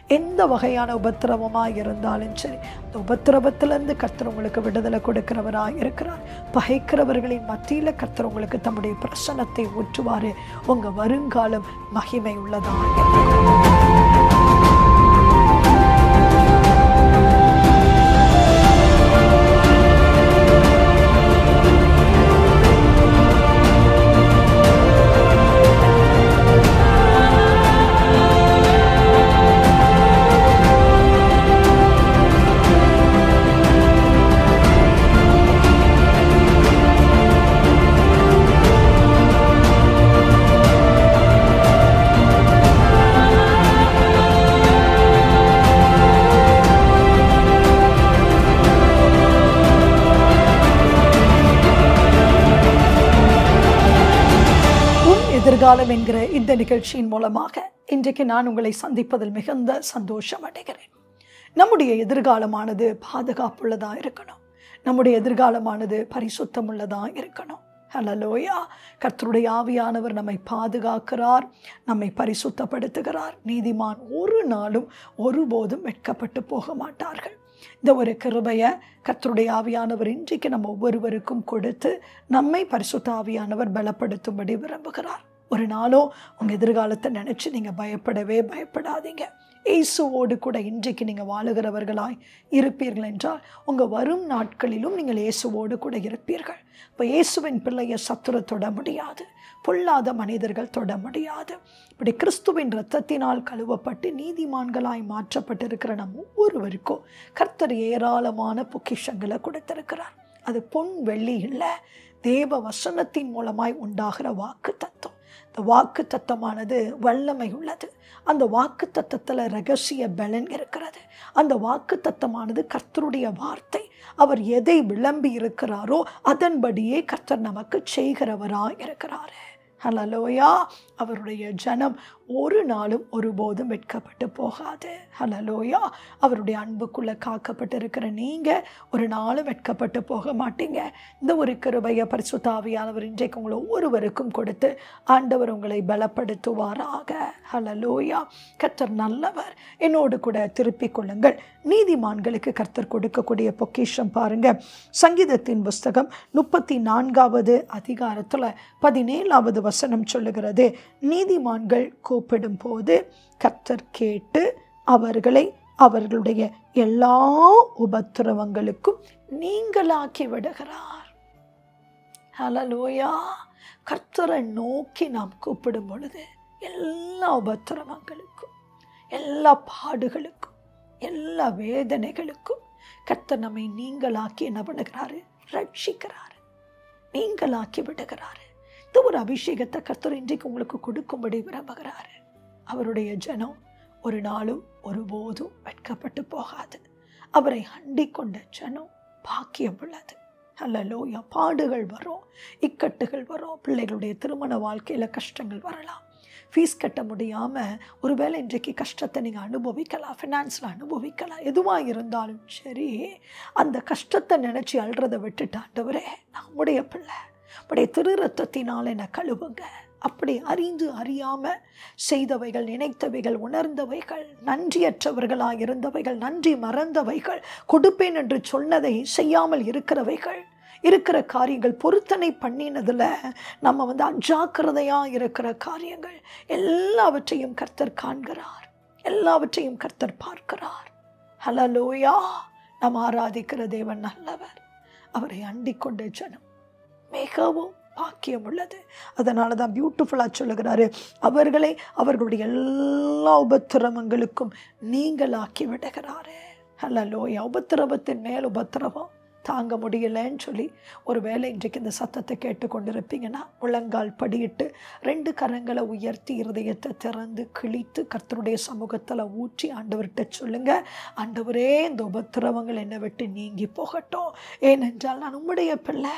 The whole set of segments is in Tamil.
எந்த வகையான உபத்திரவமாக இருந்தாலும் சரி அந்த உபத்திரவத்திலிருந்து கர்த்தர் உங்களுக்கு விடுதலை கொடுக்கிறவராக இருக்கிறார் பகைக்கிறவர்களின் மத்தியில் கர்த்தர் உங்களுக்கு தம்முடைய பிரசனத்தை ஊற்றுவார் உங்கள் வருங்காலம் மகிமை உள்ளதாக இருக்கும் உன் எதிர்காலம் என்கிற இந்த நிகழ்ச்சியின் மூலமாக இன்றைக்கு நான் உங்களை சந்திப்பதில் மிகுந்த சந்தோஷம் அடைகிறேன் நம்முடைய எதிர்காலமானது பாதுகாப்புள்ளதா இருக்கணும் நம்முடைய எதிர்காலமானது பரிசுத்தமுள்ளதா இருக்கணும் ஹலலோயா கர்த்தருடைய ஆவியானவர் நம்மை பாதுகாக்கிறார் நம்மை பரிசுத்தப்படுத்துகிறார் நீதிமான் ஒரு நாளும் ஒருபோதும் வெட்கப்பட்டு போக மாட்டார்கள் இந்த ஒரு கிருபையை கர்த்தருடைய ஆவியானவர் இன்றைக்கு நம்ம ஒவ்வொருவருக்கும் கொடுத்து நம்மை பரிசுத்த ஆவியானவர் பலப்படுத்தும்படி விரும்புகிறார் ஒரு நாளோ உங்கள் எதிர்காலத்தை நினச்சி நீங்கள் பயப்படவே பயப்படாதீங்க இயேசுவோடு கூட இன்றைக்கு நீங்கள் வாழுகிறவர்களாய் இருப்பீர்கள் என்றால் உங்கள் வரும் நாட்களிலும் நீங்கள் இயேசுவோடு கூட இருப்பீர்கள் இப்போ இயேசுவின் பிள்ளையை சத்துர தொட முடியாது பொல்லாத மனிதர்கள் தொட முடியாது இப்படி கிறிஸ்துவின் இரத்தத்தினால் கழுவப்பட்டு நீதிமான்களாய் மாற்றப்பட்டிருக்கிற நம் ஒவ்வொருவருக்கும் கர்த்தர் ஏராளமான பொக்கிஷங்களை கொடுத்திருக்கிறார் அது பொன் வெள்ளி இல்லை தேவ வசனத்தின் மூலமாய் உண்டாகிற வாக்கு தத்துவம் இந்த வாக்கு தத்தமானது வல்லமை உள்ளது அந்த வாக்கு தத்தத்தில் ரகசிய பலன் இருக்கிறது அந்த வாக்கு தத்தமானது கர்த்தருடைய வார்த்தை அவர் எதை விளம்பி இருக்கிறாரோ அதன்படியே கர்த்தர் நமக்கு செய்கிறவராய் இருக்கிறாரு ஹலலோயா அவருடைய ஜனம் ஒரு நாளும் ஒருபோதும் வெட்கப்பட்டு போகாது ஹலலோயா அவருடைய அன்புக்குள்ளே காக்கப்பட்டிருக்கிற நீங்கள் ஒரு நாளும் வெட்கப்பட்டு போக மாட்டீங்க இந்த ஒரு கிருபையை பரிசுத்தாவியானவர் இன்றைக்கு உங்களை ஒவ்வொருவருக்கும் கொடுத்து ஆண்டவர் உங்களை பலப்படுத்துவாராக ஹலலோயா கர்த்தர் நல்லவர் என்னோடு கூட திருப்பிக் கொள்ளுங்கள் நீதிமான்களுக்கு கர்த்தர் கொடுக்கக்கூடிய பொக்கிஷம் பாருங்க சங்கீதத்தின் புஸ்தகம் முப்பத்தி நான்காவது அதிகாரத்தில் பதினேழாவது வசனம் சொல்லுகிறது நீதிமான்கள் கூப்பிடும் போது கர்த்தர் கேட்டு அவர்களை அவர்களுடைய எல்லா உபத்திரவங்களுக்கும் நீங்களாக்கி விடுகிறார் ஹலலோயா கர்த்தரை நோக்கி நாம் கூப்பிடும் பொழுது எல்லா உபத்திரவங்களுக்கும் எல்லா பாடுகளுக்கும் எல்லா வேதனைகளுக்கும் கர்த்தர் நம்மை நீங்களாக்கி என்ன பண்ணுகிறாரு ரட்சிக்கிறாரு நீங்களாக்கி விடுகிறாரு இந்த ஒரு அபிஷேகத்தை கர்த்தர் இன்றைக்கு உங்களுக்கு கொடுக்கும்படி விரும்புகிறாரு அவருடைய ஜனம் ஒரு நாளும் ஒருபோதும் வெட்கப்பட்டு போகாது அவரை அண்டிக் கொண்ட ஜனம் பாக்கியம் உள்ளது அல்லலோயா பாடுகள் வரும் இக்கட்டுகள் வரும் பிள்ளைகளுடைய திருமண வாழ்க்கையில் கஷ்டங்கள் வரலாம் ஃபீஸ் கட்ட முடியாமல் ஒருவேளை இன்றைக்கு கஷ்டத்தை நீங்கள் அனுபவிக்கலாம் ஃபினான்ஸில் அனுபவிக்கலாம் எதுவாக இருந்தாலும் சரி அந்த கஷ்டத்தை நினச்சி அழுறதை விட்டுட்டு ஆண்டவரே நம்முடைய பிள்ளை உடைய திரு ரத்தத்தினால் என்னை கழுவுங்க அப்படி அறிந்து அறியாமல் செய்தவைகள் நினைத்தவைகள் உணர்ந்தவைகள் நன்றியற்றவர்களாக இருந்தவைகள் நன்றி மறந்தவைகள் கொடுப்பேன் என்று சொன்னதை செய்யாமல் இருக்கிறவைகள் இருக்கிற காரியங்கள் பொருத்தனை பண்ணினதில் நம்ம வந்து அஜாக்கிரதையாக இருக்கிற காரியங்கள் எல்லாவற்றையும் கர்த்தர் காண்கிறார் எல்லாவற்றையும் கர்த்தர் பார்க்கிறார் ஹலலோயா நாம் ஆராதிக்கிற தேவன் நல்லவர் அவரை அண்டிக் கொண்ட ஜனம் மிகவும் பாக்கியம் உள்ளது அதனால தான் பியூட்டிஃபுல்லாக சொல்லுகிறாரு அவர்களை அவர்களுடைய எல்லா உபத்திரவங்களுக்கும் நீங்களாக்கி விடுகிறாரு ஹலலோயா உபத்திரவத்தின் மேல் உபத்திரவம் தாங்க முடியலன்னு சொல்லி ஒரு வேளை இன்றைக்கு இந்த சத்தத்தை கேட்டுக்கொண்டிருப்பீங்கன்னா முழங்கால் படியிட்டு ரெண்டு கரங்களை உயர்த்தி இருதயத்தை திறந்து கிழித்து கர்த்தருடைய சமூகத்தில் ஊற்றி ஆண்டவர்கிட்ட சொல்லுங்க ஆண்டவரே இந்த உபத்திரவங்கள் என்னை விட்டு நீங்கி போகட்டும் ஏனென்றால் நான் உம்முடைய பிள்ளை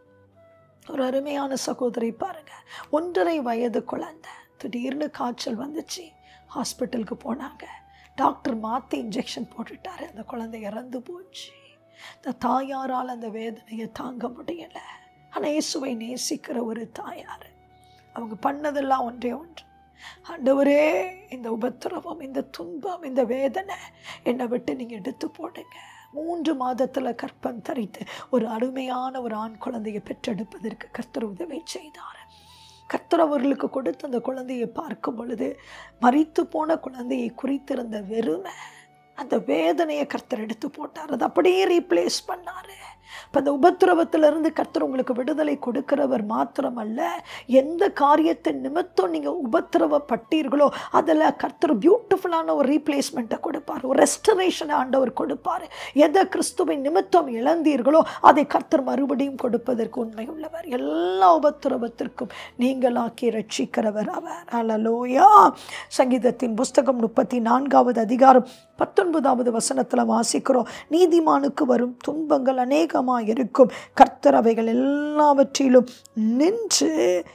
ஒரு அருமையான சகோதரி பாருங்க ஒன்றரை வயது குழந்தை திடீர்னு காய்ச்சல் வந்துச்சு ஹாஸ்பிட்டலுக்கு போனாங்க டாக்டர் மாற்றி இன்ஜெக்ஷன் போட்டுட்டாரு அந்த குழந்தை இறந்து போச்சு இந்த தாயாரால் அந்த வேதனையை தாங்க முடியலை ஆனால் இயேசுவை நேசிக்கிற ஒரு தாயார் அவங்க பண்ணதெல்லாம் ஒன்றே ஒன்று ஆண்டவரே இந்த உபத்திரவம் இந்த துன்பம் இந்த வேதனை என்னை விட்டு நீங்கள் எடுத்து போடுங்க மூன்று மாதத்தில் கற்பம் தரித்து ஒரு அருமையான ஒரு ஆண் குழந்தையை பெற்றெடுப்பதற்கு கர்த்தர் உதவி செய்தார் கர்த்தர் அவர்களுக்கு கொடுத்த அந்த குழந்தையை பார்க்கும் பொழுது மறித்து போன குழந்தையை குறித்திருந்த வெறுமை அந்த வேதனையை கர்த்தர் எடுத்து போட்டார் அதை அப்படியே ரீப்ளேஸ் பண்ணார் இப்போ அந்த உபத்திரவத்திலிருந்து கர்த்தர் உங்களுக்கு விடுதலை கொடுக்கிறவர் மாத்திரமல்ல எந்த காரியத்தை நிமித்தம் நீங்கள் உபத்திரவப்பட்டீர்களோ அதில் கர்த்தர் பியூட்டிஃபுல்லான ஒரு ரீப்ளேஸ்மெண்ட்டை கொடுப்பார் ஒரு ரெஸ்டரேஷனை ஆண்டவர் கொடுப்பார் எதை கிறிஸ்துவை நிமித்தம் இழந்தீர்களோ அதை கர்த்தர் மறுபடியும் கொடுப்பதற்கு உண்மை உள்ளவர் எல்லா உபத்திரவத்திற்கும் நீங்களாக்கி ரட்சிக்கிறவர் அவர் அலலோயா சங்கீதத்தின் புஸ்தகம் முப்பத்தி நான்காவது அதிகாரம் பத்தொன்பதாவது வசனத்தில் வாசிக்கிறோம் நீதிமானுக்கு வரும் துன்பங்கள் அநேகமாக இருக்கும் கர்த்தர் அவைகள் எல்லாவற்றிலும் நின்று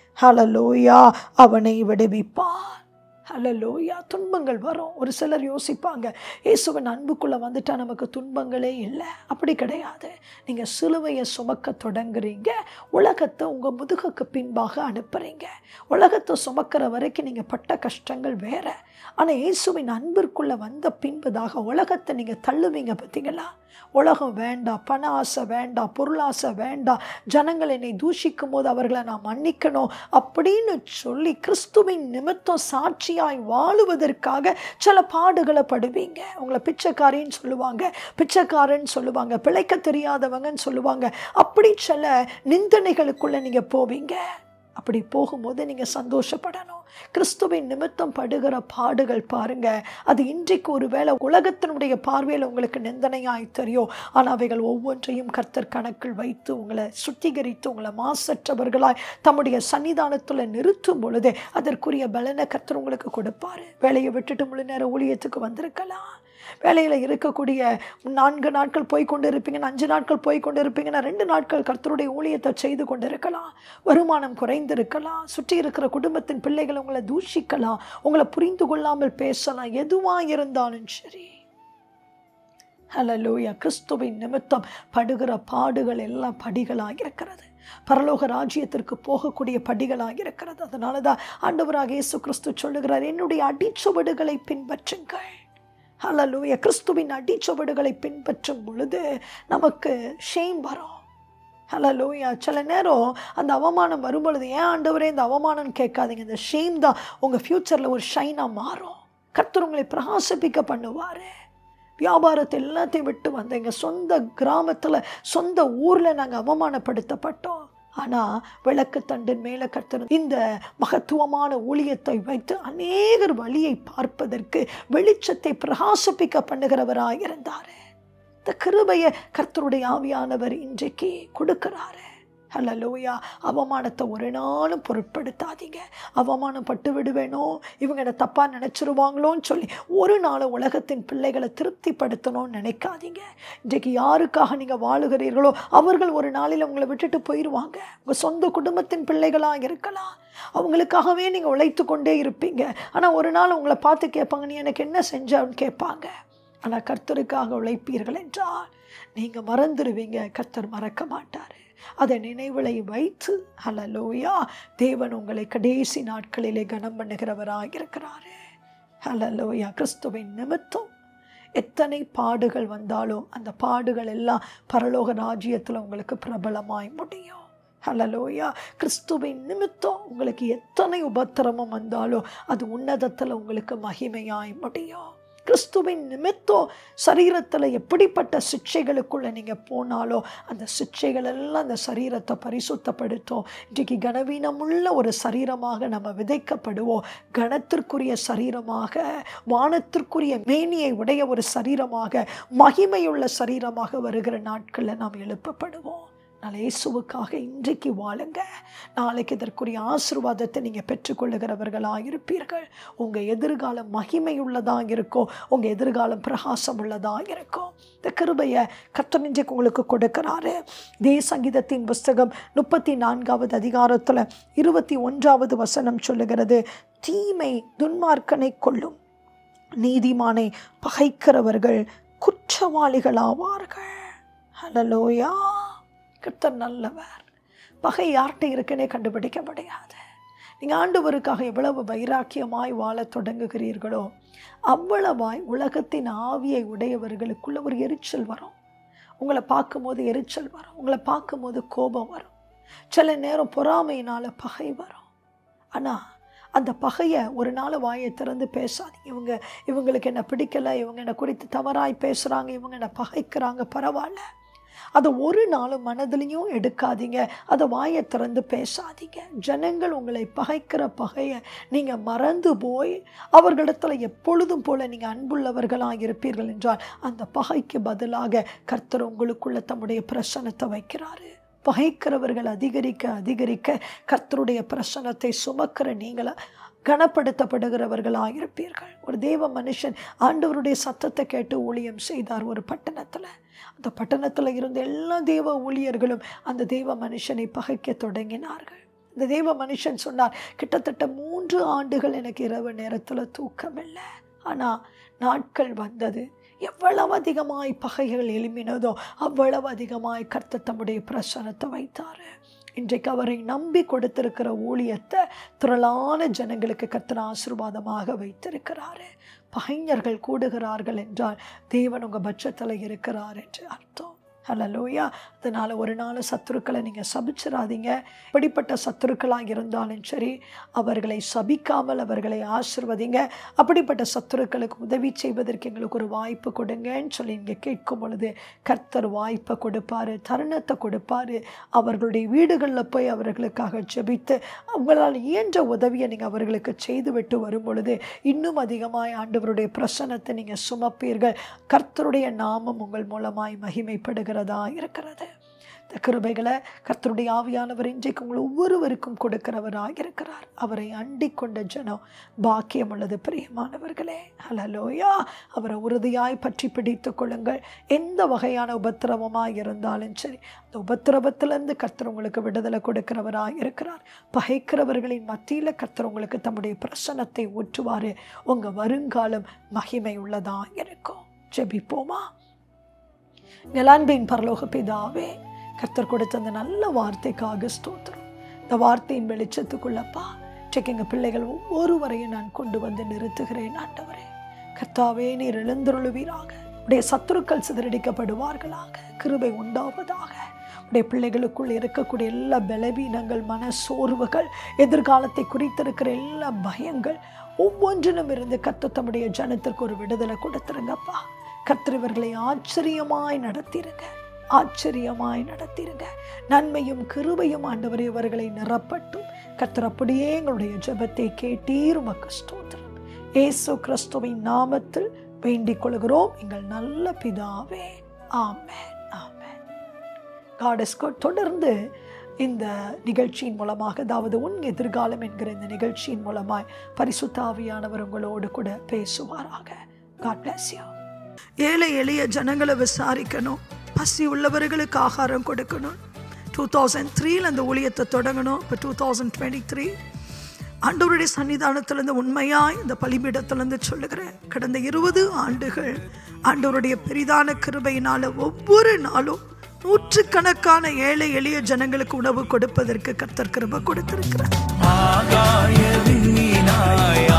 ஹலலோயா அவனை விடுவிப்பார் ஹலலோயா துன்பங்கள் வரும் ஒரு சிலர் யோசிப்பாங்க இயேசுவன் அன்புக்குள்ளே வந்துட்டா நமக்கு துன்பங்களே இல்லை அப்படி கிடையாது நீங்கள் சிலுவையை சுமக்க தொடங்குறீங்க உலகத்தை உங்கள் முதுகுக்கு பின்பாக அனுப்புகிறீங்க உலகத்தை சுமக்கிற வரைக்கும் நீங்கள் பட்ட கஷ்டங்கள் வேற ஆனால் இயேசுவின் அன்பிற்குள்ளே வந்த பின்பதாக உலகத்தை நீங்கள் தள்ளுவீங்க பார்த்தீங்களா உலகம் வேண்டாம் பண ஆசை வேண்டாம் பொருளாசை வேண்டாம் ஜனங்கள் என்னை தூஷிக்கும் போது அவர்களை நான் மன்னிக்கணும் அப்படின்னு சொல்லி கிறிஸ்துவின் நிமித்தம் சாட்சியாய் வாழுவதற்காக சில பாடுகளை படுவீங்க உங்களை பிச்சைக்காரின்னு சொல்லுவாங்க பிச்சைக்காரன்னு சொல்லுவாங்க பிழைக்க தெரியாதவங்கன்னு சொல்லுவாங்க அப்படி சில நிந்தனைகளுக்குள்ளே நீங்கள் போவீங்க அப்படி போகும்போது நீங்கள் சந்தோஷப்படணும் கிறிஸ்துவின் நிமித்தம் படுகிற பாடுகள் பாருங்க அது இன்றைக்கு ஒரு வேளை உலகத்தினுடைய பார்வையில் உங்களுக்கு நிந்தனையாய் தெரியும் ஆனால் அவைகள் ஒவ்வொன்றையும் கர்த்தர் கணக்கில் வைத்து உங்களை சுத்திகரித்து உங்களை மாசற்றவர்களாய் தம்முடைய சன்னிதானத்தில் நிறுத்தும் பொழுது அதற்குரிய பலனை கர்த்தர் உங்களுக்கு கொடுப்பாரு வேலையை விட்டுட்டு முழு நேரம் ஊழியத்துக்கு வந்திருக்கலாம் வேலையில் இருக்கக்கூடிய நான்கு நாட்கள் போய் கொண்டு இருப்பீங்கன்னா அஞ்சு நாட்கள் போய் கொண்டு இருப்பீங்கன்னா ரெண்டு நாட்கள் கர்த்தருடைய ஊழியத்தை செய்து கொண்டு இருக்கலாம் வருமானம் குறைந்திருக்கலாம் சுற்றி இருக்கிற குடும்பத்தின் பிள்ளைகள் உங்களை தூஷிக்கலாம் உங்களை புரிந்து கொள்ளாமல் பேசலாம் எதுவாக இருந்தாலும் சரி ஹலலூயா கிறிஸ்துவின் நிமித்தம் படுகிற பாடுகள் எல்லாம் படிகளாக இருக்கிறது பரலோக ராஜ்யத்திற்கு போகக்கூடிய படிகளாக இருக்கிறது அதனால தான் ஆண்டவராக இயேசு கிறிஸ்து சொல்லுகிறார் என்னுடைய அடிச்சுவடுகளை பின்பற்றுங்கள் ஹலலூயா கிறிஸ்துவின் அடிச்சுவடுகளை பின்பற்றும் பொழுது நமக்கு ஷேம் வரும் ஹலலூயா சில நேரம் அந்த அவமானம் வரும்பொழுது ஏன் ஆண்டவரே இந்த அவமானம் கேட்காதீங்க இந்த ஷேம் தான் உங்கள் ஃப்யூச்சரில் ஒரு ஷைனாக மாறும் கர்த்தர் உங்களை பிரகாசிப்பிக்க பண்ணுவார் வியாபாரத்தை எல்லாத்தையும் விட்டு வந்த எங்கள் சொந்த கிராமத்தில் சொந்த ஊரில் நாங்கள் அவமானப்படுத்தப்பட்டோம் ஆனால் விளக்கு தண்டின் மேலே கர்த்தர் இந்த மகத்துவமான ஊழியத்தை வைத்து அநேகர் வழியை பார்ப்பதற்கு வெளிச்சத்தை பிரகாசிப்பிக்க பண்ணுகிறவராக இருந்தார் இந்த கிருபையை கர்த்தருடைய ஆவியானவர் இன்றைக்கு கொடுக்கிறாரு ஹலலோயா அவமானத்தை ஒரு நாளும் பொருட்படுத்தாதீங்க அவமானப்பட்டு விடுவேனோ இவங்க என்னை தப்பாக நினச்சிருவாங்களோன்னு சொல்லி ஒரு நாள் உலகத்தின் பிள்ளைகளை திருப்திப்படுத்தணும்னு நினைக்காதீங்க இன்றைக்கு யாருக்காக நீங்கள் வாழுகிறீர்களோ அவர்கள் ஒரு நாளில் உங்களை விட்டுட்டு போயிடுவாங்க உங்கள் சொந்த குடும்பத்தின் பிள்ளைகளாக இருக்கலாம் அவங்களுக்காகவே நீங்கள் உழைத்து கொண்டே இருப்பீங்க ஆனால் ஒரு நாள் உங்களை பார்த்து கேட்பாங்க நீ எனக்கு என்ன செஞ்சன்னு கேட்பாங்க ஆனால் கர்த்தருக்காக உழைப்பீர்கள் என்றால் நீங்கள் மறந்துடுவீங்க கர்த்தர் மறக்க மாட்டார் அதை நினைவிலை வைத்து ஹலலோயா தேவன் உங்களை கடைசி நாட்களிலே கனம் பண்ணுகிறவராக இருக்கிறாரு ஹலலோயா கிறிஸ்துவின் நிமித்தம் எத்தனை பாடுகள் வந்தாலும் அந்த பாடுகள் எல்லாம் பரலோக ராஜ்யத்தில் உங்களுக்கு பிரபலமாய் முடியும் ஹலலோயா கிறிஸ்துவின் நிமித்தம் உங்களுக்கு எத்தனை உபத்திரமம் வந்தாலும் அது உன்னதத்தில் உங்களுக்கு மகிமையாய் முடியும் கிறிஸ்துவின் நிமித்தம் சரீரத்தில் எப்படிப்பட்ட சிக்ஷைகளுக்குள்ளே நீங்கள் போனாலோ அந்த சிக்ஷைகள் எல்லாம் அந்த சரீரத்தை பரிசுத்தப்படுத்தும் இன்றைக்கு கனவீனமுள்ள ஒரு சரீரமாக நம்ம விதைக்கப்படுவோம் கணத்திற்குரிய சரீரமாக வானத்திற்குரிய மேனியை உடைய ஒரு சரீரமாக மகிமையுள்ள சரீரமாக வருகிற நாட்களில் நாம் எழுப்பப்படுவோம் நாளை இயேசுவுக்காக இன்றைக்கு வாழுங்க நாளைக்கு இதற்குரிய ஆசிர்வாதத்தை நீங்கள் பெற்றுக்கொள்ளுகிறவர்களாக இருப்பீர்கள் உங்கள் எதிர்காலம் மகிமையுள்ளதாக இருக்கும் உங்கள் எதிர்காலம் பிரகாசம் உள்ளதாக இருக்கும் இந்த கிருபையை கர்த்தர் இன்றைக்கு உங்களுக்கு கொடுக்கிறாரு இதே சங்கீதத்தின் புஸ்தகம் முப்பத்தி நான்காவது அதிகாரத்தில் இருபத்தி ஒன்றாவது வசனம் சொல்லுகிறது தீமை துன்மார்க்கனை கொள்ளும் நீதிமானை பகைக்கிறவர்கள் குற்றவாளிகளாவார்கள் ஹலலோயா கர்த்தர் நல்லவர் பகை யார்கிட்ட இருக்குன்னே கண்டுபிடிக்க முடியாது நீங்கள் ஆண்டவருக்காக எவ்வளவு வைராக்கியமாய் வாழத் தொடங்குகிறீர்களோ அவ்வளவாய் உலகத்தின் ஆவியை உடையவர்களுக்குள்ள ஒரு எரிச்சல் வரும் உங்களை பார்க்கும்போது எரிச்சல் வரும் உங்களை பார்க்கும்போது கோபம் வரும் சில நேரம் பொறாமையினால் பகை வரும் ஆனால் அந்த பகையை ஒரு நாள் வாயை திறந்து பேசாதீங்க இவங்க இவங்களுக்கு என்ன பிடிக்கலை இவங்க என்னை குறித்து தவறாய் பேசுகிறாங்க இவங்க என்னை பகைக்கிறாங்க பரவாயில்ல அதை ஒரு நாளும் மனதிலையும் எடுக்காதீங்க அதை வாயை திறந்து பேசாதீங்க ஜனங்கள் உங்களை பகைக்கிற பகையை நீங்கள் மறந்து போய் அவர்களிடத்துல எப்பொழுதும் போல நீங்கள் அன்புள்ளவர்களாக இருப்பீர்கள் என்றால் அந்த பகைக்கு பதிலாக கர்த்தர் உங்களுக்குள்ள தம்முடைய பிரசனத்தை வைக்கிறாரு பகைக்கிறவர்கள் அதிகரிக்க அதிகரிக்க கர்த்தருடைய பிரசனத்தை சுமக்கிற நீங்கள கனப்படுத்தப்படுகிறவர்களாக இருப்பீர்கள் ஒரு தேவ மனுஷன் ஆண்டவருடைய சத்தத்தை கேட்டு ஊழியம் செய்தார் ஒரு பட்டணத்தில் அந்த பட்டணத்தில் இருந்த எல்லா தேவ ஊழியர்களும் அந்த தேவ மனுஷனை பகைக்க தொடங்கினார்கள் இந்த தேவ மனுஷன் சொன்னார் கிட்டத்தட்ட மூன்று ஆண்டுகள் எனக்கு இரவு நேரத்தில் தூக்கம் இல்லை ஆனால் நாட்கள் வந்தது எவ்வளவு அதிகமாய் பகைகள் எழும்பினதோ அவ்வளவு அதிகமாய் கர்த்தர் தம்முடைய பிரசனத்தை வைத்தார் இன்றைக்கு அவரை நம்பி கொடுத்திருக்கிற ஊழியத்தை திரளான ஜனங்களுக்கு கர்த்தர் ஆசீர்வாதமாக வைத்திருக்கிறாரு பகைஞர்கள் கூடுகிறார்கள் என்றால் தேவன் உங்கள் பட்சத்தில் இருக்கிறார் என்று அர்த்தம் ஹலலோயா அதனால் ஒரு நாள் சத்துருக்களை நீங்கள் சபிச்சிடாதீங்க இப்படிப்பட்ட சத்துருக்களாக இருந்தாலும் சரி அவர்களை சபிக்காமல் அவர்களை ஆசிர்வதிங்க அப்படிப்பட்ட சத்துருக்களுக்கு உதவி செய்வதற்கு எங்களுக்கு ஒரு வாய்ப்பு கொடுங்கன்னு சொல்லி இங்கே கேட்கும் பொழுது கர்த்தர் வாய்ப்பை கொடுப்பாரு தருணத்தை கொடுப்பாரு அவர்களுடைய வீடுகளில் போய் அவர்களுக்காக ஜெபித்து அவங்களால் இயன்ற உதவியை நீங்கள் அவர்களுக்கு செய்துவிட்டு வரும் பொழுது இன்னும் அதிகமாய் ஆண்டவருடைய பிரசனத்தை நீங்கள் சுமப்பீர்கள் கர்த்தருடைய நாமம் உங்கள் மூலமாய் மகிமைப்படுகிறதா இருக்கிறது இந்த கிருபைகளை கர்த்தருடைய ஆவியானவர் இன்றைக்கு உங்கள் ஒவ்வொருவருக்கும் கொடுக்கிறவராக இருக்கிறார் அவரை அண்டிக் கொண்ட ஜனம் பாக்கியம் உள்ளது பிரியமானவர்களே ஹலலோயா அவரை உறுதியாய் பற்றி பிடித்து கொள்ளுங்கள் எந்த வகையான உபத்திரவமாக இருந்தாலும் சரி அந்த உபத்திரவத்திலேருந்து கர்த்தர் உங்களுக்கு விடுதலை கொடுக்கிறவராக இருக்கிறார் பகைக்கிறவர்களின் மத்தியில் கர்த்தர் உங்களுக்கு தம்முடைய பிரசனத்தை ஊற்றுவார் உங்கள் வருங்காலம் மகிமை உள்ளதாக இருக்கும் ஜெபிப்போமா நிலான்பின் பரலோக பிதாவே கர்த்தர் கொடுத்த அந்த நல்ல வார்த்தைக்காக ஸ்தோத்திரம் இந்த வார்த்தையின் வெளிச்சத்துக்குள்ளப்பா இன்றைக்கு எங்கள் பிள்ளைகள் ஒவ்வொருவரையும் நான் கொண்டு வந்து நிறுத்துகிறேன் ஆண்டவரே கர்த்தாவே நீர் எழுந்தருளுவீராக உடைய சத்துருக்கள் சிதறடிக்கப்படுவார்களாக கிருபை உண்டாவதாக உடைய பிள்ளைகளுக்குள் இருக்கக்கூடிய எல்லா பலவீனங்கள் மன சோர்வுகள் எதிர்காலத்தை குறித்திருக்கிற எல்லா பயங்கள் ஒவ்வொன்றிலும் இருந்து கத்த தம்முடைய ஜனத்திற்கு ஒரு விடுதலை கொடுத்துருங்கப்பா கர்த்தர் இவர்களை ஆச்சரியமாய் நடத்திருங்க ஆச்சரியமாய் நடத்திருங்க நன்மையும் கிருபையும் ஆண்டவர் இவர்களை நிரப்பட்டும் கர்த்தர் அப்படியே எங்களுடைய ஜெபத்தை கேட்டீர் உமக்கு ஸ்தோத்திரம் ஏசு கிறிஸ்துவின் நாமத்தில் வேண்டிக் கொள்கிறோம் எங்கள் நல்ல பிதாவே ஆமென் ஆமென் காடஸ்கோ தொடர்ந்து இந்த நிகழ்ச்சியின் மூலமாக அதாவது உன் எதிர்காலம் என்கிற இந்த நிகழ்ச்சியின் மூலமாய் பரிசுத்தாவியானவர் உங்களோடு கூட பேசுவாராக காட் பிளஸ் யூ ஏழை எளிய ஜனங்களை விசாரிக்கணும் பசி உள்ளவர்களுக்கு ஆகாரம் கொடுக்கணும் டூ தௌசண்ட் த்ரீல அந்த ஊழியத்தை தொடங்கணும் இப்போ டூ தௌசண்ட் டுவெண்ட்டி த்ரீ ஆண்டவருடைய சன்னிதானத்திலிருந்து உண்மையாக இந்த பலிபீடத்திலிருந்து சொல்லுகிறேன் கடந்த இருபது ஆண்டுகள் ஆண்டவருடைய பெரிதான கிருபையினால் ஒவ்வொரு நாளும் நூற்றுக்கணக்கான ஏழை எளிய ஜனங்களுக்கு உணவு கொடுப்பதற்கு கர்த்தர் கிருபை கொடுத்திருக்கிறார் ஆகாய வீணாய